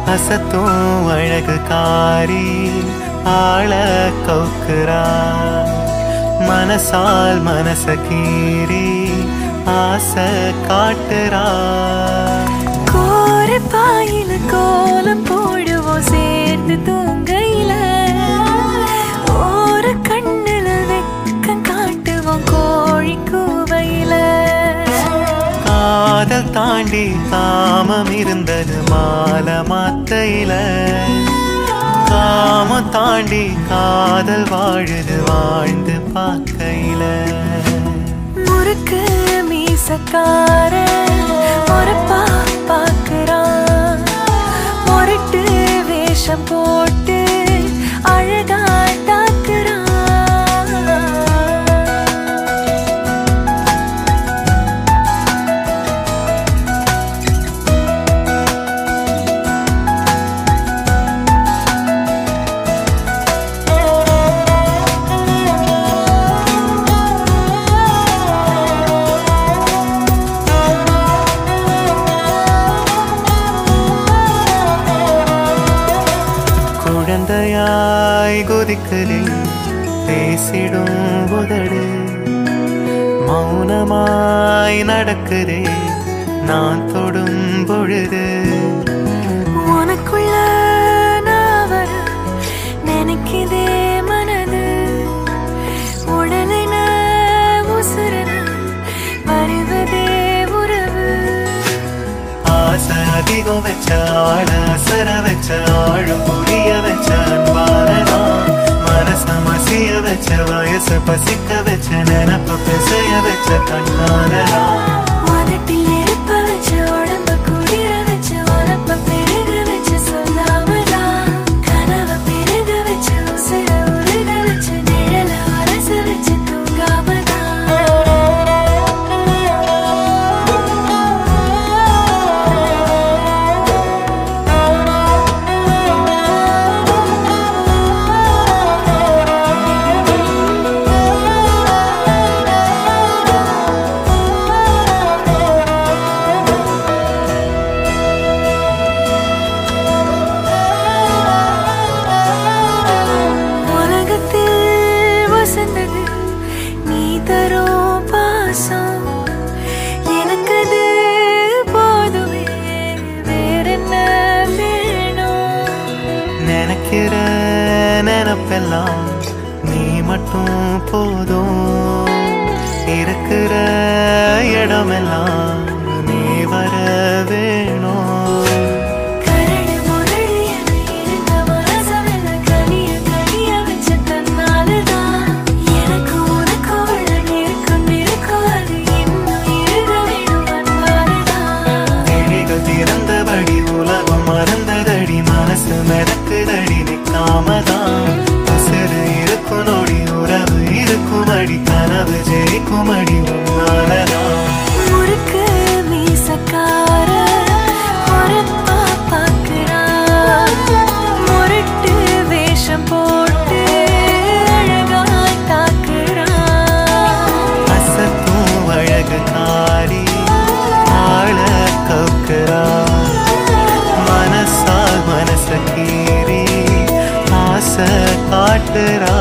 அசத்தும் அழகு காரி ஆள கவுக்குறா மனசால் மனச கீறி ஆசை காட்டுறா கோர பாயில கோலம் போடுவோம் சேர்ந்து தூங்கையில ஒரு கண்ணுல வெக்கம் காட்டுவோம் கோழி கூவையில காதல் தாண்டி காமம் இருந்தது மாலை மாத்தையில காமம் தாண்டி காதல் வாழுது வாழ்ந்து பார்க்கையில முறுக்கு மீசக்கார ஒரு பா பாக்குறான் முரட்டு வேஷம் போட்டு அழகா தாக்குறான் குழந்தையாய் குதிக்குது பேசிடும் உதடு மௌனமாய் நடக்குதே நான் தொடும் பொழுது உனக்குள்ள நான் வர நினைக்குதே மனது உடலின உசுரன வருவதே உறவு ஆசை அதிகம் வச்ச ஆள அசர வச்ச ஆழும் புரிய வச்ச அன்பானதா மனச மசிய வச்ச வயசு பசிக்க வச்ச நினப்பு பிசைய வச்ச கண்ணானதா உதட்டில் நெருப்ப வச்ச உடம்ப குளிர வச்ச உரப்ப பெருக வச்ச சொல்லாமதான் கனவ பெருக வச்ச உசுர உருக வச்ச நிழல அரச வச்ச உலகத்தில் வசந்தது நீ தரும் பாசம் எனக்கு அது போதுமே வேறென்ன வேணும் நினைக்கிற நினப்பெல்லாம் நீ மட்டும் போதும் இருக்கிற இடமெல்லாம் நீ வர வேணும் கரடு முரடு என இருந்த மனசமெல்லாம் கனிய கனிய வச்ச தன்னாலதான் எனக்கு உனக்கு உள்ள நெருக்கம் நெருக்கம் அது இன்னும் இருக வேணும் அன்பாலதான் விழிகள் திறந்தபடி உலகம் மறந்ததடி மனசு மிதக்குதடி நிற்காமதான் உசுறு இருக்கும் நொடி உறவு இருக்கும் அடி கனவு ஜெயிக்கும் அடி உன்னாலதான் முறுக்கு மீசக்கார பொறுப்பா பார்க்கறான். முரட்டு வேஷம் போட்டு அழகாய் தாக்குறான். அசத்தும் அழகு காரி ஆள கவுக்குறா மனசால் மனச கீறி ஆசை காட்டுறா